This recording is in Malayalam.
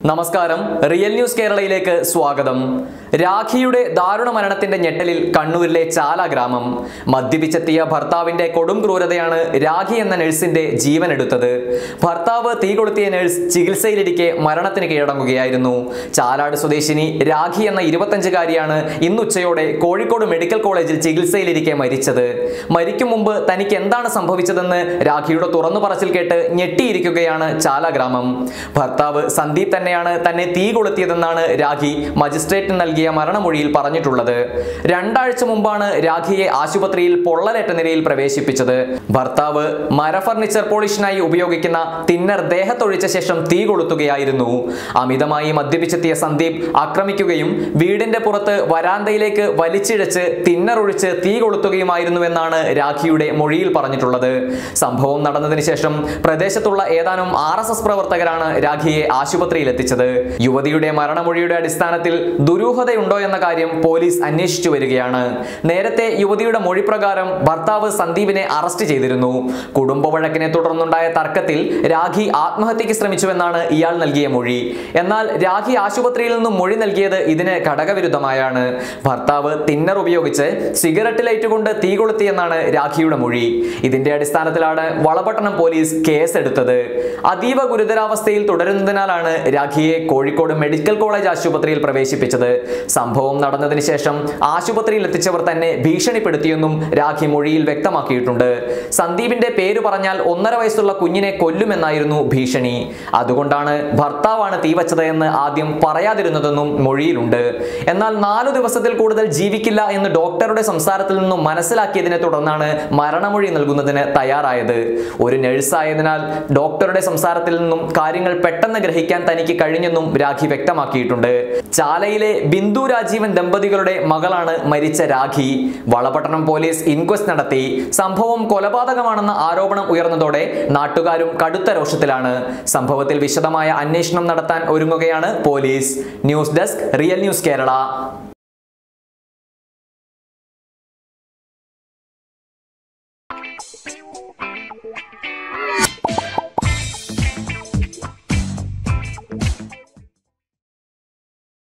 നമസ്കാരം റിയൽ ന്യൂസ് കേരളയിലേക്ക് സ്വാഗതം രാഖിയുടെ ദാരുണ മരണത്തിന്റെ ഞെട്ടലിൽ കണ്ണൂരിലെ ചാല ഗ്രാമം മദ്യപിച്ചെത്തിയ ഭർത്താവിന്റെ കൊടും ക്രൂരതയാണ് രാഖി എന്ന നഴ്സിന്റെ ജീവനെടുത്തത് ഭർത്താവ് തീ കൊളുത്തിയ നഴ്സ് ചികിത്സയിലിരിക്കെ മരണത്തിന് കീഴടങ്ങുകയായിരുന്നു ചാലാട് സ്വദേശിനി രാഖി എന്ന ഇരുപത്തഞ്ചുകാരിയാണ് ഇന്നുച്ചയോടെ കോഴിക്കോട് മെഡിക്കൽ കോളേജിൽ ചികിത്സയിലിരിക്കെ മരിച്ചത് മരിക്കും മുമ്പ് തനിക്ക് എന്താണ് സംഭവിച്ചതെന്ന് രാഖിയുടെ തുറന്നു പറച്ചിൽ കേട്ട് ഞെട്ടിയിരിക്കുകയാണ് ചാല ഗ്രാമം ഭർത്താവ് സന്ദീപ് തന്നെയാണ് തന്നെ തീ കൊളുത്തിയതെന്നാണ് രാഖി മജിസ്ട്രേറ്റിന് നൽകിയ മരണമൊഴിയിൽ പറഞ്ഞിട്ടുള്ളത് രണ്ടാഴ്ച മുമ്പാണ് രാഖിയെ ആശുപത്രിയിൽ പൊള്ളലേറ്റ നിലയിൽ പ്രവേശിപ്പിച്ചത് ഭർത്താവ് മര ഫർണിച്ചർ പോളിഷിനായി ഉപയോഗിക്കുന്ന തിന്നർ ദേഹത്തൊഴിച്ച ശേഷം തീ കൊളുത്തുകയായിരുന്നു അമിതമായി മദ്യപിച്ചെത്തിയ സന്ദീപ് ആക്രമിക്കുകയും വീടിന്റെ പുറത്ത് വരാന്തയിലേക്ക് വലിച്ചിഴച്ച് തിന്നർ ഒഴിച്ച് തീ കൊളുത്തുകയുമായിരുന്നുവെന്നാണ് രാഖിയുടെ മൊഴിയിൽ പറഞ്ഞിട്ടുള്ളത് സംഭവം നടന്നതിന് ശേഷം പ്രദേശത്തുള്ള ഏതാനും ആർ എസ് എസ് പ്രവർത്തകരാണ് രാഖിയെ ആശുപത്രിയിൽ എത്തിച്ചത് യുവതിയുടെ മരണമൊഴിയുടെ അടിസ്ഥാനത്തിൽ ദുരൂഹതയുണ്ടോ എന്ന കാര്യം പോലീസ് അന്വേഷിച്ചു വരികയാണ് നേരത്തെ യുവതിയുടെ മൊഴി പ്രകാരം ഭർത്താവ് സന്ദീപിനെ അറസ്റ്റ് ചെയ്തിരുന്നു കുടുംബ വഴക്കിനെ തുടർന്നുണ്ടായ തർക്കത്തിൽ രാഖി ആത്മഹത്യക്ക് ശ്രമിച്ചുവെന്നാണ് ഇയാൾ നൽകിയ മൊഴി എന്നാൽ രാഖി ആശുപത്രിയിൽ നിന്നും മൊഴി നൽകിയത് ഇതിന് ഘടകവിരുദ്ധമായാണ് ഭർത്താവ് തിന്നർ ഉപയോഗിച്ച് സിഗരറ്റ് ലൈറ്റ് കൊണ്ട് തീ കൊളുത്തിയെന്നാണ് രാഖിയുടെ മൊഴി ഇതിന്റെ അടിസ്ഥാനത്തിലാണ് വളപട്ടണം പോലീസ് കേസെടുത്തത് അതീവ ഗുരുതരാവസ്ഥയിൽ തുടരുന്നതിനാലാണ് രാഖിയെ കോഴിക്കോട് മെഡിക്കൽ കോളേജ് ആശുപത്രിയിൽ പ്രവേശിപ്പിച്ചത് സംഭവം നടന്നതിന് ശേഷം ആശുപത്രിയിൽ എത്തിച്ചവർ തന്നെ ഭീഷണിപ്പെടുത്തിയെന്നും രാഖി മൊഴിയിൽ വ്യക്തമാക്കിയിട്ടുണ്ട് സന്ദീപിന്റെ പേര് പറഞ്ഞാൽ ഒന്നര വയസ്സുള്ള കുഞ്ഞിനെ കൊല്ലുമെന്നായിരുന്നു ഭീഷണി അതുകൊണ്ടാണ് ഭർത്താവാണ് തീവച്ചത് എന്ന് ആദ്യം പറയാതിരുന്നതെന്നും മൊഴിയിലുണ്ട് എന്നാൽ നാലു ദിവസത്തിൽ കൂടുതൽ ജീവിക്കില്ല എന്ന് ഡോക്ടറുടെ സംസാരത്തിൽ നിന്നും മനസ്സിലാക്കിയതിനെ തുടർന്നാണ് മരണമൊഴി നൽകുന്നതിന് തയ്യാറായത് ഒരു നഴ്സായതിനാൽ ഡോക്ടറുടെ സംസാരത്തിൽ നിന്നും കാര്യങ്ങൾ പെട്ടെന്ന് ഗ്രഹിക്കാൻ തനിക്ക് കഴിഞ്ഞെന്നും രാഖി വ്യക്തമാക്കിയിട്ടുണ്ട് ചാലയിലെ ബിന്ദു രാജീവൻ ദമ്പതികളുടെ മകളാണ് മരിച്ച രാഖി വളപട്ടണം പോലീസ് ഇൻക്വസ്റ്റ് നടത്തി സംഭവം കൊലപാതകമാണെന്ന ആരോപണം ഉയർന്നതോടെ നാട്ടുകാരും കടുത്ത രോഷത്തിലാണ് സംഭവത്തിൽ വിശദമായ അന്വേഷണം നടത്താൻ ഒരുങ്ങുകയാണ് police news desk real news Kerala